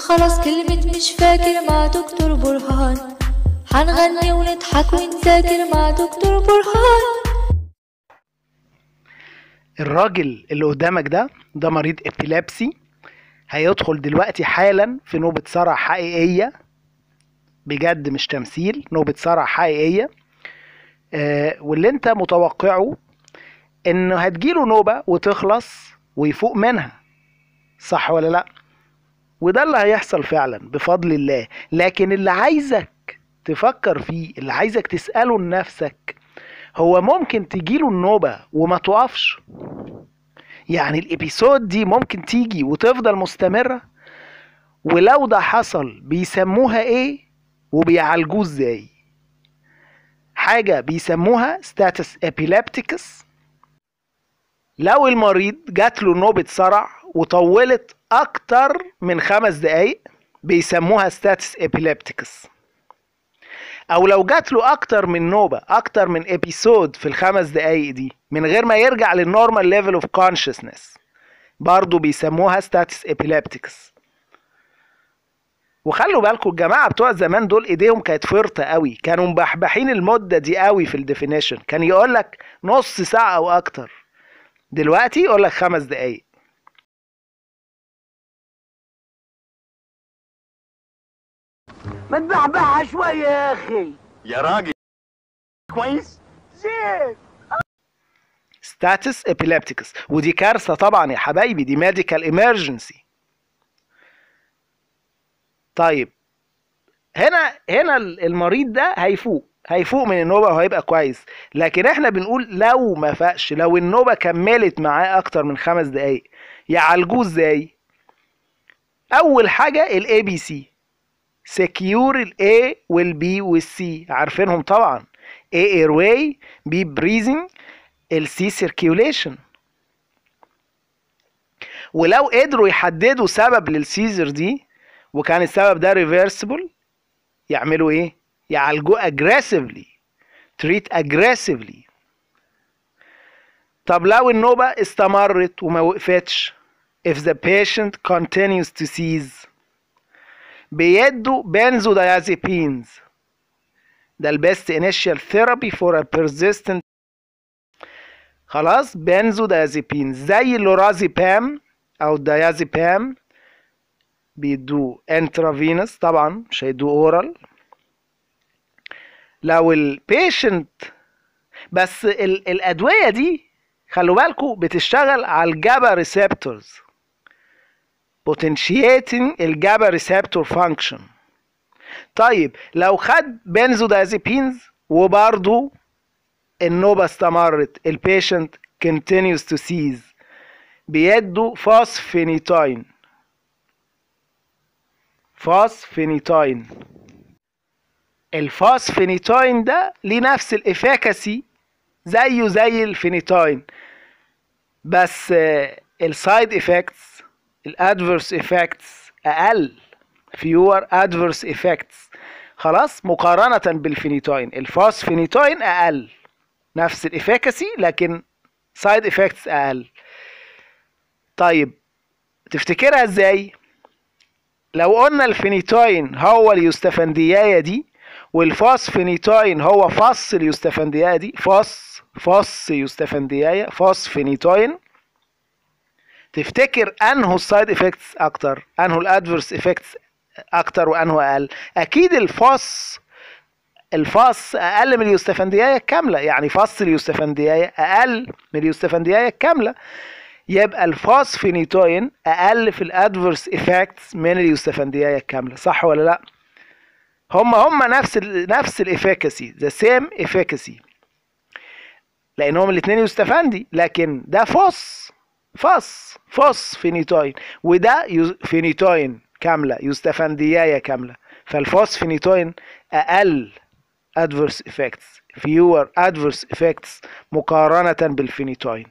خلاص كلمة مش فاكر مع دكتور برهان هنغني ونضحك ونذاكر مع دكتور برهان الراجل اللي قدامك ده ده مريض ابيلابسي هيدخل دلوقتي حالا في نوبة صرع حقيقية بجد مش تمثيل نوبة صرع حقيقية آه واللي انت متوقعه انه هتجيله نوبة وتخلص ويفوق منها صح ولا لا وده اللي هيحصل فعلا بفضل الله لكن اللي عايزك تفكر فيه اللي عايزك تسأله لنفسك هو ممكن تجيله النوبة وما تقفش يعني الابيسود دي ممكن تيجي وتفضل مستمرة ولو ده حصل بيسموها ايه وبيعالجوه ازاي حاجة بيسموها ستاتس ابيلابتيكس لو المريض جات له نوبة صرع وطولت اكتر من خمس دقايق بيسموها ستاتس ابيلابتيكس او لو جات له اكتر من نوبه اكتر من ابيسود في الخمس دقايق دي من غير ما يرجع للنورمال ليفل اوف كونشسنس برضه بيسموها ستاتس ابيلابتيكس وخلوا بالكم الجماعه بتوع زمان دول ايديهم كانت فرطه قوي كانوا مبحبحين المده دي قوي في الديفينيشن كان يقول لك نص ساعه او اكتر دلوقتي يقول لك خمس دقايق ما تبحبحها شوية يا أخي يا راجل كويس زين ستاتس ابيلابتيكس ودي كارثه طبعا يا حبايبي دي ميديكال ايمرجنسي طيب هنا هنا المريض ده هيفوق هيفوق من النوبه وهيبقى كويس لكن احنا بنقول لو ما فاقش لو النوبه كملت معاه اكتر من خمس دقايق يعالجوه ازاي اول حاجه الاي بي سي سكيور الاي والبي والسي عارفينهم طبعا A airway B breathing السي circulation ولو قدروا يحددوا سبب للسيزر دي وكان السبب ده ريفرسبل يعملوا ايه يعالجوه aggressively treat aggressively طب لو النوبة استمرت وما وقفتش if the patient continues to seize بيدوا benzodiazepines ده البيست initial therapy for a persistent خلاص benzodiazepines زي اللورازيبام او الديازيبام بيدوه intravenous طبعا مش هيدوه اورال لو البيشنت بس ال الادويه دي خلوا بالكم بتشتغل على الجابا ريسبتورز potentiating الجابا ريسبتور فانكشن طيب لو خد بنزودازيبينز وبرضه النوبة استمرت البيشنت continues to seize بيدوا فوسفينيتاين فوسفينيتاين الفوسفينيتاين ده ليه نفس الافاكاسي زيه زي الفينيتاين بس السايد افكتس الادفيرس افكتس اقل فيور ادفيرس افكتس خلاص مقارنة بالفينيتاين الفوسفينيتاين اقل نفس الافاكاسي لكن سايد افكتس اقل طيب تفتكرها ازاي لو قلنا الفينيتاين هو اليوستفندياية دي والفوسفينيتاين هو فص اليوستفندياية دي فص فص يوستفندياية فوسفينيتاين تفتكر انه السايد افكتس اكتر انه الادفيرس افكتس اكتر وانه اقل اكيد الفص الفص اقل من اليوستفندياية الكاملة يعني فص اليوستفندياية اقل من اليوستفندياية الكاملة يبقى الفوسفينيتوين اقل في الادفيرس افكتس من اليوستفندياية الكاملة صح ولا لا هم هم نفس ال نفس الافيكاسي ذا سيم افيكاسي لانهم الاثنين يستفندي لكن ده فوس فوس فوس فينيتوين وده فينيتوين كاملة يستفندياية كاملة فالفوسفينيتوين اقل adverse effects fewer adverse effects مقارنة بالفينيتوين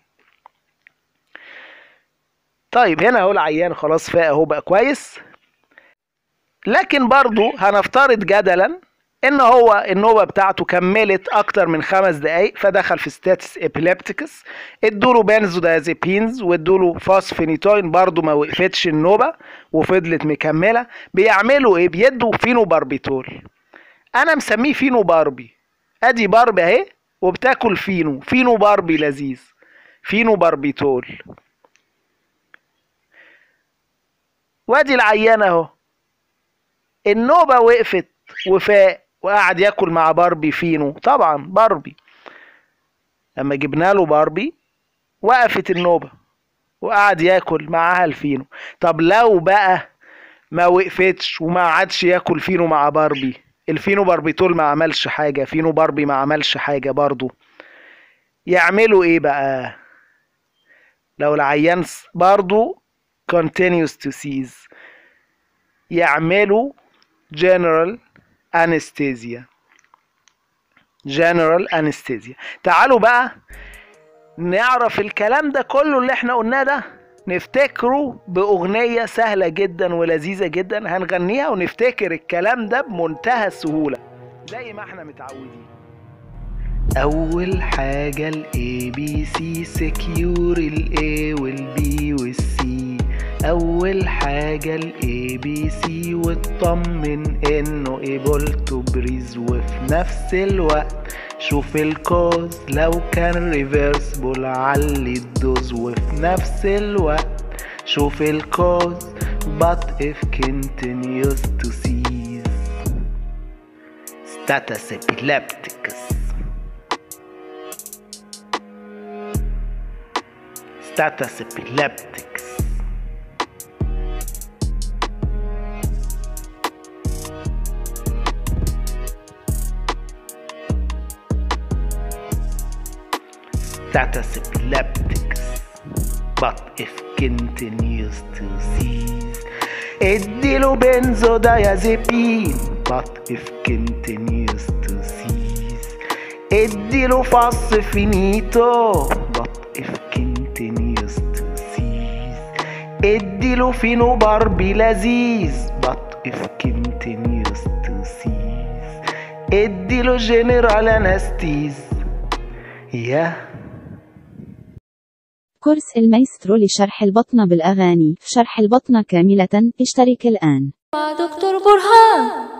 طيب هنا اهو العيان خلاص فاق اهو بقى كويس لكن برضو هنفترض جدلا ان هو النوبه بتاعته كملت اكتر من خمس دقايق فدخل في ستاتس ابيليبتيكس ادوله بنزودازيبينز وادوله فوسفينيتوين برضه ما وقفتش النوبه وفضلت مكمله بيعملوا ايه بيدوا فينو باربيتول انا مسميه فينو باربي ادي باربي اهي وبتاكل فينو فينو باربي لذيذ فينو باربيتول وادي العيان اهو النوبة وقفت وفاق وقعد ياكل مع باربي فينو طبعا باربي لما جبنا له باربي وقفت النوبة وقعد ياكل معاها الفينو طب لو بقى ما وقفتش وما عادش ياكل فينو مع باربي الفينو باربيتول ما عملش حاجة فينو باربي ما عملش حاجة برضو يعملوا ايه بقى لو العيان س- برضو continues to seize يعملوا general anesthesia general anesthesia تعالوا بقى نعرف الكلام ده كله اللي احنا قلناه ده نفتكره بأغنية سهلة جدا ولذيذة جدا هنغنيها ونفتكر الكلام ده بمنتهى السهولة زي ما احنا متعودين أول حاجة ال A B C secure ال A وال B وال C أول حاجة ال A B C واطمن إنه able to breathe وفي نفس الوقت شوف الكوز لو كان ريفرسبل علي الدوز وفي نفس الوقت شوف الكوز but if continues to seize status epilepticus status epilepticus status epilepticus but if continues to seize اديله بنزودايازيبين but if continues to seize اديله فص فينيتو but if continues to seize اديله فينو باربي لذيذ but if continues to seize اديله جنرال انستيز يا كورس المايسترو لشرح البطنة بالأغاني شرح البطنة كاملة اشترك الآن مع دكتور برهان